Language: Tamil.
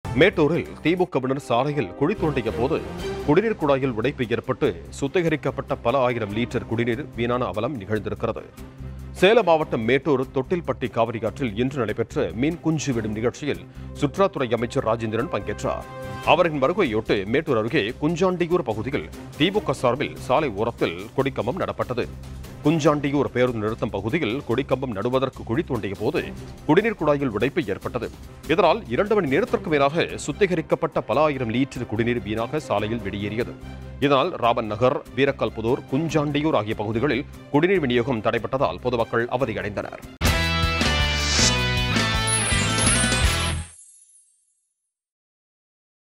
மேட்டூரில் திமுகவினர் சாலையில் குழி தோண்டிய போது குடிநீர் குழாயில் உடைப்பு ஏற்பட்டு சுத்திகரிக்கப்பட்ட பல ஆயிரம் லிட்டர் குடிநீர் வீணான அவலம் நிகழ்ந்திருக்கிறது சேலம் மாவட்டம் மேட்டூர் தொட்டில்பட்டி காவிரி ஆற்றில் இன்று நடைபெற்ற மீன் குஞ்சு விடும் நிகழ்ச்சியில் சுற்றுலாத்துறை அமைச்சர் ராஜேந்திரன் பங்கேற்றார் அவரின் வருகையொட்டு மேட்டூர் அருகே குஞ்சாண்டியூர் பகுதியில் திமுக சார்பில் சாலை ஓரத்தில் கொடிக்கம்பம் நடப்பட்டது குஞ்சாண்டியூர் பேருந்து நிறுத்தம் பகுதியில் கொடிக்கம்பம் நடுவதற்கு குழி தோண்டிய போது குடிநீர் குழாயில் உடைப்பு ஏற்பட்டது இதனால் இரண்டு மணி நேரத்திற்கு மேலாக சுத்திகரிக்கப்பட்ட பல ஆயிரம் லிட்டர் குடிநீர் வீணாக சாலையில் வெளியேறியது இதனால் ராமன் நகர் வீரக்கல்புதூர் குஞ்சாண்டியூர் ஆகிய பகுதிகளில் குடிநீர் விநியோகம் தடைபட்டதால் பொதுமக்கள் அவதியடைந்தனர்